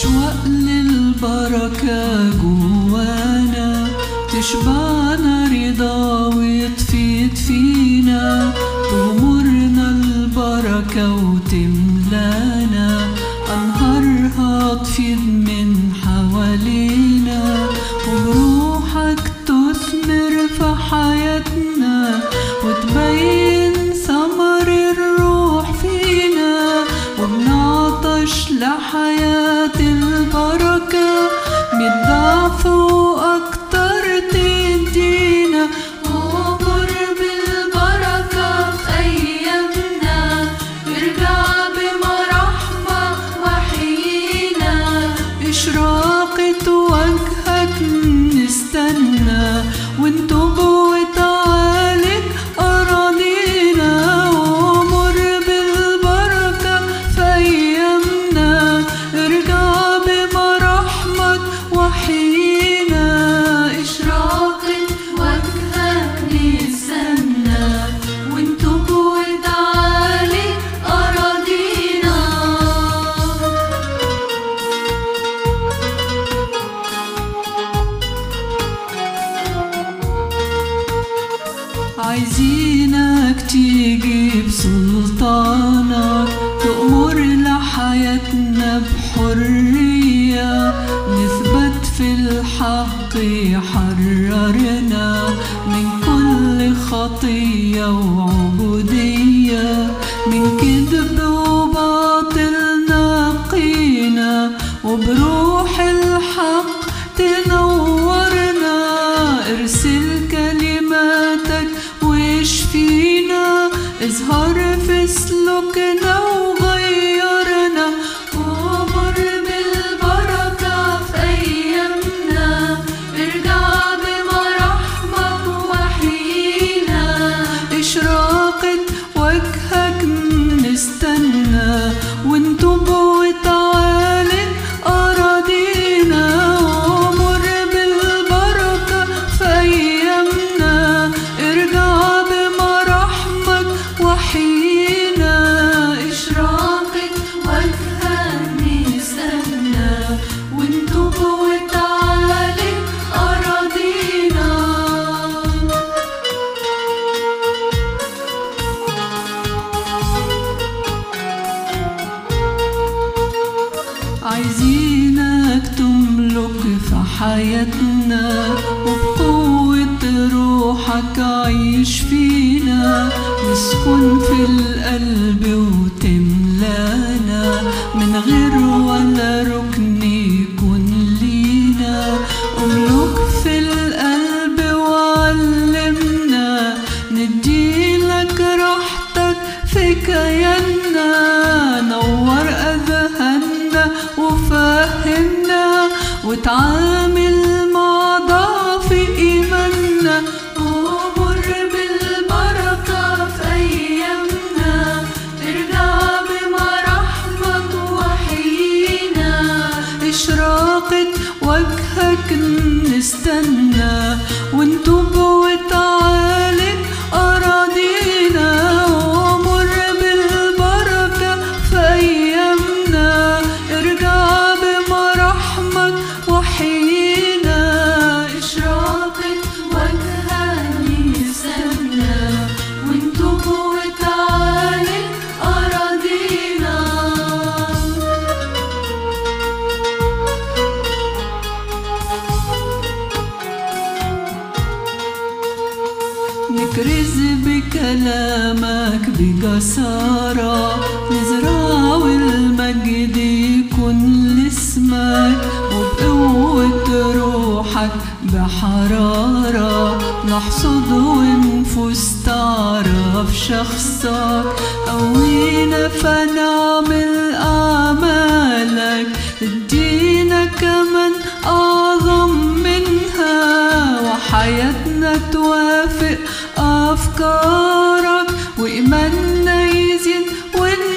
نشوق للبركة جوانا تشبعنا رضا وتفيد فينا تغمرنا البركة وتملانا أنهارها تفيض من حوالينا وبروحك تثمر في حياتنا وتبين ثمر الروح فينا وبنعطش لحياة البركة مية ضعف وأكتر تدينا وأمر بالبركة في أيامنا ارجع بمرحمة وحيينا إشراقة وجهك نستنى ونتوب وتعالج أراضينا وأمر بالبركة في أيامنا ارجع بمرحمة وحيينا إشراقة وجهك نستنى ونتوب وتعالج أراضينا عايزينك تيجي بسلطانك تأمر لحياتنا بحرية نثبت في الحق يحررنا من كل خطية وعبودية من كذب وباطل نقينا وبروح الحق تنورنا ارسل كلماتك واشفينا اظهر في سلوكنا وغيرنا وامر بالبركة في ايامنا ارجع بمرحمة وحيينا اشراقة وجهك نستنى ونتوب وتعالج أراضينا وأمر بالبركة في أيامنا ارجع بمرحمك وحيينا إشراقة وجهك نستنى ونتوب وتعالج أراضينا عايزينك تملك في حياتنا وبقوة روحك عيش فينا نسكن في القلب وتملانا من غير ولا ركن يكون لينا املك في القلب وعلمنا نديلك راحتك في كياننا نور أذهاننا وفهمنا وتعامل مع ضعف إيماننا وأمر بالبركة في أيامنا ارجع بمرحمك وحيينا إشراقة وجهك نستنى ونتوب وتعالج أراضينا وأمر بالبركة في أيامنا ارجع بمرحمك وحيينا إشراقة وجهك نستنى ونتوب وتعالج أراضينا نكرز بكلامك بجسارة نزرع والمجد يكون لاسمك وبقوة روحك بحرارة نحصد ونفوس تعرف شخصك قوينا فنعمل أعمالك ادينا كمان أعظم منها وحياتنا توافق أفكارك وإيماننا يزيد ون